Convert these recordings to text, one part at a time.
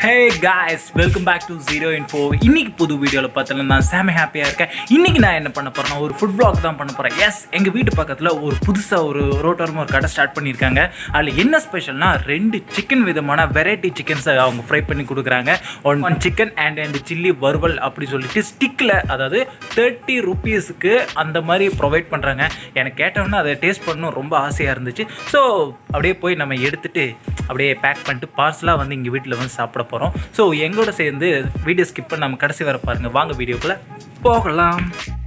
hey guys welcome back to Zero Info இன்னைக்கு புது வீடியோவில் பார்த்தல நான் செம ஹாப்பியாக இருக்கேன் இன்னைக்கு நான் என்ன பண்ண போறேன்னா ஒரு ஃபுட் vlog தான் பண்ண போகிறேன் எஸ் எங்கள் வீட்டு பக்கத்தில் ஒரு புதுசாக ஒரு ரோட்டோரமாக ஒரு கடை ஸ்டார்ட் பண்ணியிருக்காங்க அதில் என்ன ஸ்பெஷல்னா ரெண்டு சிக்கன் விதமான வெரைட்டி சிக்கன்ஸை அவங்க ஃப்ரை பண்ணி கொடுக்குறாங்க one one chicken and and chilli வறுவல் அப்படி சொல்லிட்டு ஸ்டிக்கில் அதாவது தேர்ட்டி ருபீஸுக்கு அந்த மாதிரி ப்ரொவைட் பண்ணுறாங்க எனக்கு கேட்டோன்னா அதை டேஸ்ட் பண்ணணும் ரொம்ப ஆசையாக இருந்துச்சு ஸோ அப்படியே போய் நம்ம எடுத்துட்டு அப்படியே பேக் பண்ணிட்டு பார்சலாக வந்து இங்கே வீட்டில் வந்து சாப்பிட போகிறோம் ஸோ எங்களோட சேர்ந்து வீடியோ ஸ்கிப் பண்ணி நம்ம கடைசி வர பாருங்கள் வாங்க வீடியோக்குள்ளே போகலாம்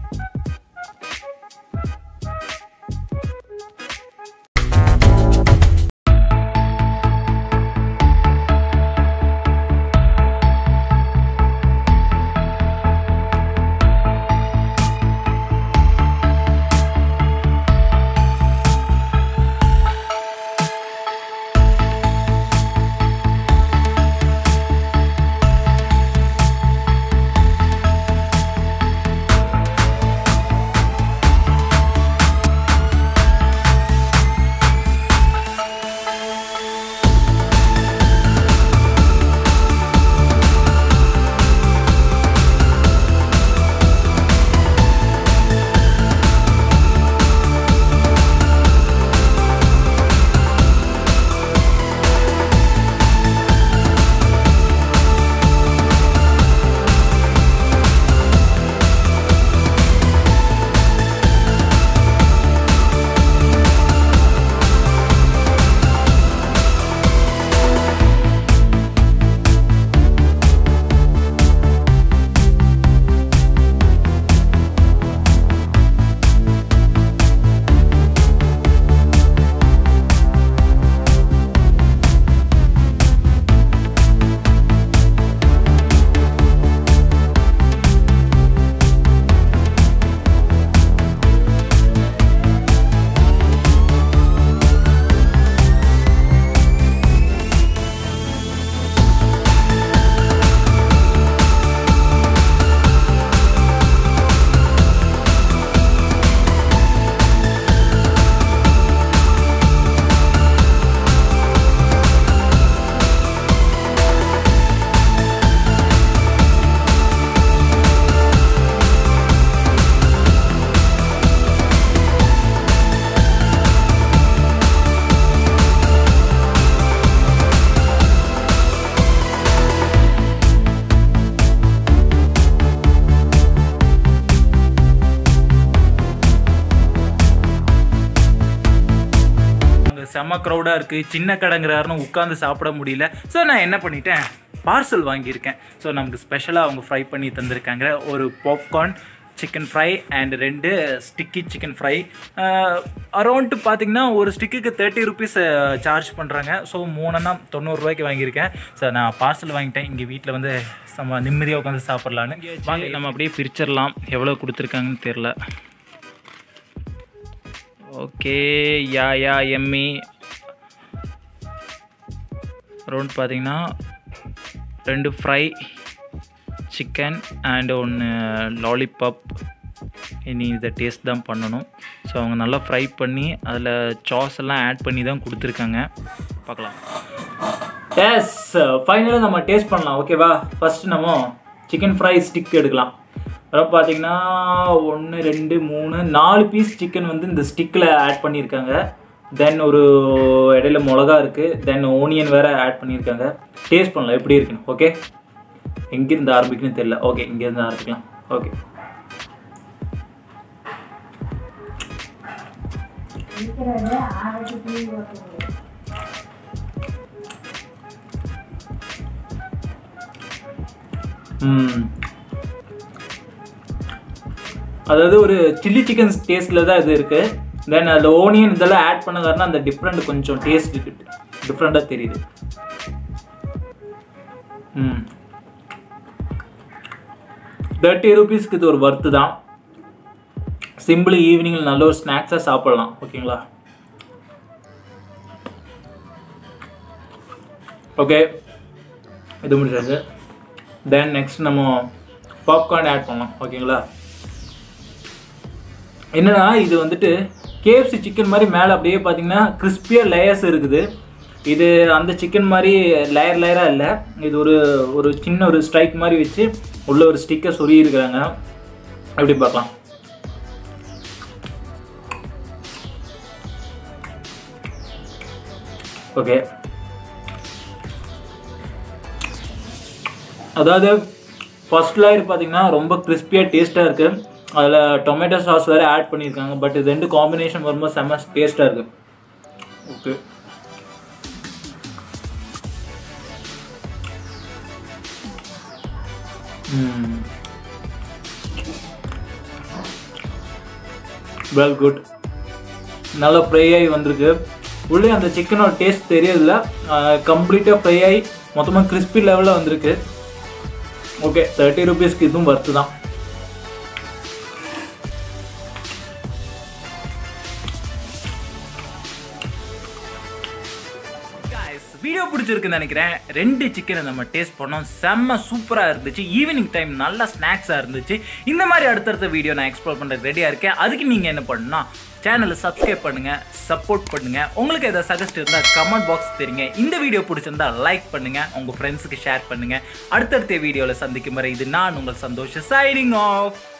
அங்கே செம்ம க்ரௌடாக இருக்குது சின்ன கடைங்கிறாருன்னு உட்காந்து சாப்பிட முடியல ஸோ நான் என்ன பண்ணிட்டேன் பார்சல் வாங்கியிருக்கேன் ஸோ நமக்கு ஸ்பெஷலாக அவங்க ஃப்ரை பண்ணி தந்திருக்காங்க ஒரு பாப்கார்ன் சிக்கன் ஃப்ரை அண்ட் ரெண்டு ஸ்டிக்கி சிக்கன் ஃப்ரை அரௌண்ட் பார்த்தீங்கன்னா ஒரு ஸ்டிக்குக்கு தேர்ட்டி ருபீஸ் சார்ஜ் பண்ணுறாங்க ஸோ மூணுன்னா தொண்ணூறுரூவாய்க்கு வாங்கியிருக்கேன் ஸோ நான் பார்சல் வாங்கிட்டேன் இங்கே வீட்டில் வந்து நம்ம நிம்மதியாக உட்காந்து சாப்பிட்லான்னு வாங்க நம்ம அப்படியே பிரிச்சிடலாம் எவ்வளோ கொடுத்துருக்காங்கன்னு தெரில ஓகே யா யா எம்மி அரௌண்ட் பார்த்தீங்கன்னா ரெண்டு ஃப்ரை சிக்கன் அண்ட் ஒன்று லாலிபாப் இனி இதை டேஸ்ட் தான் பண்ணணும் ஸோ அவங்க நல்லா ஃப்ரை பண்ணி அதில் சாஸ் எல்லாம் ஆட் பண்ணி தான் கொடுத்துருக்காங்க பார்க்கலாம் எஸ் ஃபைனலாக நம்ம டேஸ்ட் பண்ணலாம் ஓகேவா ஃபஸ்ட்டு நம்ம சிக்கன் ஃப்ரை ஸ்டிக் எடுக்கலாம் அப்புறம் பார்த்தீங்கன்னா ஒன்று ரெண்டு மூணு நாலு பீஸ் சிக்கன் வந்து இந்த ஸ்டிக்கில் ஆட் பண்ணியிருக்காங்க தென் ஒரு இடையில மிளகா இருக்குது தென் ஓனியன் வேறு ஆட் பண்ணியிருக்காங்க டேஸ்ட் பண்ணலாம் எப்படி இருக்குன்னு ஓகே எங்கேருந்து ஆரம்பிக்கணும்னு தெரியல ஓகே இங்கேருந்து ஆரம்பிக்கலாம் ஓகே ம் அதாவது ஒரு சில்லி சிக்கன் டேஸ்ட்டில் தான் இது இருக்குது தென் அதில் ஓனியன் இதெல்லாம் ஆட் பண்ணதாருன்னா அந்த டிஃப்ரெண்ட் கொஞ்சம் டேஸ்ட் டிஃப்ரெண்ட்டாக தெரியுது ம் தேர்ட்டி ருபீஸ்க்கு இது ஒரு ஒர்த்து தான் சிம்பிள் ஈவினிங்கில் நல்ல ஒரு ஸ்நாக்ஸாக சாப்பிட்லாம் ஓகேங்களா ஓகே இது முடிச்சாச்சு தென் நெக்ஸ்ட் நம்ம பாப்கார்ன் ஆட் பண்ணலாம் ஓகேங்களா என்னன்னா இது வந்துட்டு கேஎஃப்சி சிக்கன் மாதிரி மேலே அப்படியே பார்த்தீங்கன்னா கிறிஸ்பியாக லேயர்ஸ் இருக்குது இது அந்த சிக்கன் மாதிரி லேயர் லேயராக இல்லை இது ஒரு ஒரு சின்ன ஒரு ஸ்ட்ரைக் மாதிரி வச்சு உள்ள ஒரு ஸ்டிக்கர் சொருகி இருக்கிறாங்க எப்படி பார்க்கலாம் ஓகே அதாவது ஃபர்ஸ்ட் லேயர் பார்த்தீங்கன்னா ரொம்ப கிறிஸ்பியாக டேஸ்ட்டாக இருக்குது அதில் டொமேட்டோ சாஸ் வேறு ஆட் பண்ணியிருக்காங்க பட் இது ரெண்டு காம்பினேஷன் வரும்போது செம்ம டேஸ்ட்டாக இருக்குது ஓகே வெல் குட் நல்லா ஃப்ரை ஆகி வந்திருக்கு உள்ளே அந்த சிக்கனோட டேஸ்ட் தெரியல கம்ப்ளீட்டாக ஃப்ரை ஆகி மொத்தமாக கிறிஸ்பி லெவலில் வந்திருக்கு ஓகே தேர்ட்டி ருபீஸ்க்கு இதுவும் வர்த்து தான் வீடியோ பிடிச்சிருக்குன்னு நினைக்கிறேன் ரெண்டு சிக்கனை நம்ம டேஸ்ட் பண்ணோம் செம்ம சூப்பராக இருந்துச்சு ஈவினிங் டைம் நல்ல ஸ்நாக்ஸாக இருந்துச்சு இந்த மாதிரி அடுத்தடுத்த வீடியோ நான் எக்ஸ்ப்ளோர் பண்ணுறதுக்கு ரெடியாக இருக்கேன் அதுக்கு நீங்கள் என்ன பண்ணணும்னா சேனலை சப்ஸ்கிரைப் பண்ணுங்கள் சப்போர்ட் பண்ணுங்கள் உங்களுக்கு எதாவது சஜஸ்ட் இருந்தால் கமெண்ட் பாக்ஸ் தெரியுங்க இந்த வீடியோ பிடிச்சிருந்தா லைக் பண்ணுங்கள் உங்கள் ஃப்ரெண்ட்ஸுக்கு ஷேர் பண்ணுங்கள் அடுத்தடுத்த வீடியோவில் சந்திக்கும் வரை இது நான் உங்கள் சந்தோஷம் சைனிங் ஆஃப்